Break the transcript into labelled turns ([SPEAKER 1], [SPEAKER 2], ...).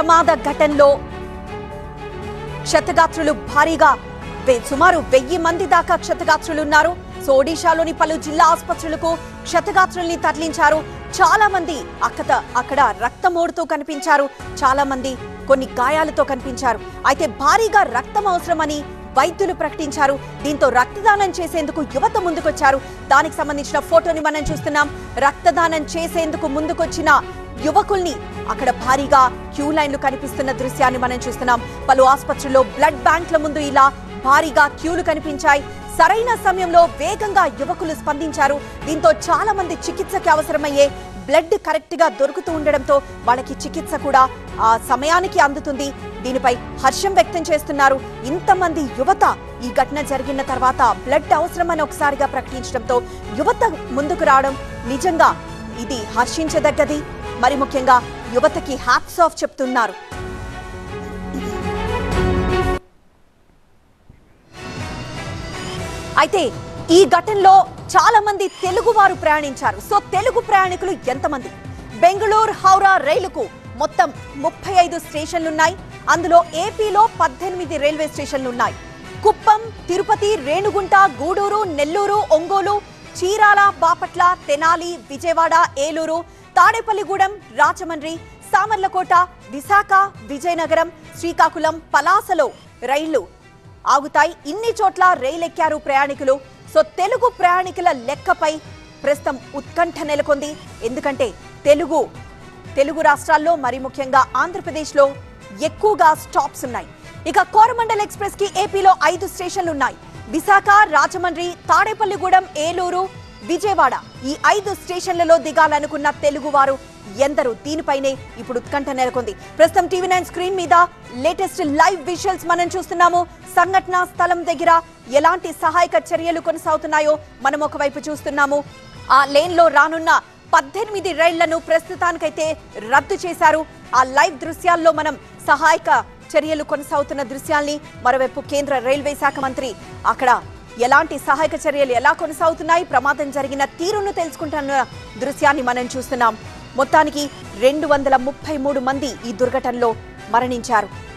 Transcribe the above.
[SPEAKER 1] ప్రమాద ఘటనలో క్షతగాత్రులు భారీగా వె- సుమారు వెయ్యి మంది దాకా క్షతగాత్రులు ఉన్నారు సో ఒడిశాలోని పలు జిల్లా ఆసుపత్రులకు క్షతగాత్రుల్ని తరలించారు చాలా మంది అక్కత అక్కడ రక్తమోడుతూ కనిపించారు చాలా మంది కొన్ని గాయాలతో కనిపించారు అయితే భారీగా రక్తం అవసరమని వైద్యులు ప్రకటించారు దీంతో రక్తదానం చేసేందుకు యువత ముందుకొచ్చారు దానికి సంబంధించిన ఫోటోని మనం చూస్తున్నాం రక్తదానం చేసేందుకు ముందుకొచ్చిన యువకుల్ని అక్కడ భారీగా క్యూ లైన్లు కనిపిస్తున్న దృశ్యాన్ని మనం చూస్తున్నాం పలు ఆసుపత్రుల్లో బ్లడ్ బ్యాంక్ల ముందు ఇలా భారీగా క్యూలు కనిపించాయి సరైన సమయంలో వేగంగా యువకులు స్పందించారు దీంతో చాలా మంది చికిత్సకి అవసరమయ్యే బ్లడ్ కరెక్ట్ గా దొరుకుతూ ఉండడంతో వాళ్ళకి చికిత్స కూడా ఆ సమయానికి అందుతుంది దీనిపై హర్షం వ్యక్తం చేస్తున్నారు ఇంతమంది యువత ఈ ఘటన జరిగిన తర్వాత బ్లడ్ అవసరమని ఒకసారిగా ప్రకటించడంతో యువత ముందుకు రావడం నిజంగా ఇది హర్షించదగ్గది మరి ముఖ్యంగా యువతకి హ్యాట్స్ ఆఫ్ చెప్తున్నారు అయితే ఈ ఘటనలో చాలా మంది తెలుగు వారు ప్రయాణించారు సో తెలుగు ప్రయాణికులు ఎంతమంది బెంగళూరు హౌరా రైలుకు మొత్తం ముప్పై ఐదు స్టేషన్లున్నాయి అందులో ఏపీలో పద్దెనిమిది రైల్వే స్టేషన్లున్నాయి కుప్పం తిరుపతి రేణుగుంట గూడూరు నెల్లూరు ఒంగోలు చీరాల బాపట్ల తెనాలి విజయవాడ ఏలూరు తాడేపల్లిగూడెం రాజమండ్రి సామర్లకోట విశాఖ విజయనగరం శ్రీకాకుళం పలాసలో రైళ్లు ఆగుతాయి ఇన్ని చోట్ల రైలెక్కారు ప్రయాణికులు సో తెలుగు ప్రయాణికుల లెక్కపై ప్రస్తుతం ఉత్కంఠ నెలకొంది ఎందుకంటే తెలుగు తెలుగు రాష్ట్రాల్లో మరి ముఖ్యంగా ఆంధ్రప్రదేశ్లో ఎక్కువగా స్టాప్స్ ఉన్నాయి ఇక కోరమండల్ ఎక్స్ప్రెస్ కి ఏపీలో ఐదు స్టేషన్లు ఉన్నాయి విశాఖ రాజమండ్రి తాడేపల్లిగూడెం ఏలూరు విజయవాడ ఈ ఐదు స్టేషన్లలో దిగాలనుకున్న తెలుగువారు ఎందరు దీనిపైనే ఇప్పుడు ఉత్కంఠ నెలకొంది ప్రస్తుతం టీవీ నైన్ స్క్రీన్ మీద లేటెస్ట్ లైవ్ విజువల్స్ మనం చూస్తున్నాము సంఘటన స్థలం దగ్గర ఎలాంటి సహాయక చర్యలు కొనసాగుతున్నాయో మనం ఒకవైపు చూస్తున్నాము ఆ లేన్ లో రానున్న పద్దెనిమిది రైళ్లను ప్రస్తుతానికైతే రద్దు చేశారు ఆ లైవ్ దృశ్యాల్లో మనం సహాయక చర్యలు కొనసాగుతున్న దృశ్యాల్ని మరోవైపు కేంద్ర రైల్వే శాఖ మంత్రి అక్కడ ఎలాంటి సహాయక చర్యలు ఎలా కొనసాగుతున్నాయి ప్రమాదం జరిగిన తీరును తెలుసుకుంటున్న దృశ్యాన్ని మనం చూస్తున్నాం మొత్తానికి రెండు వందల ముప్పై మూడు మంది ఈ దుర్ఘటనలో మరణించారు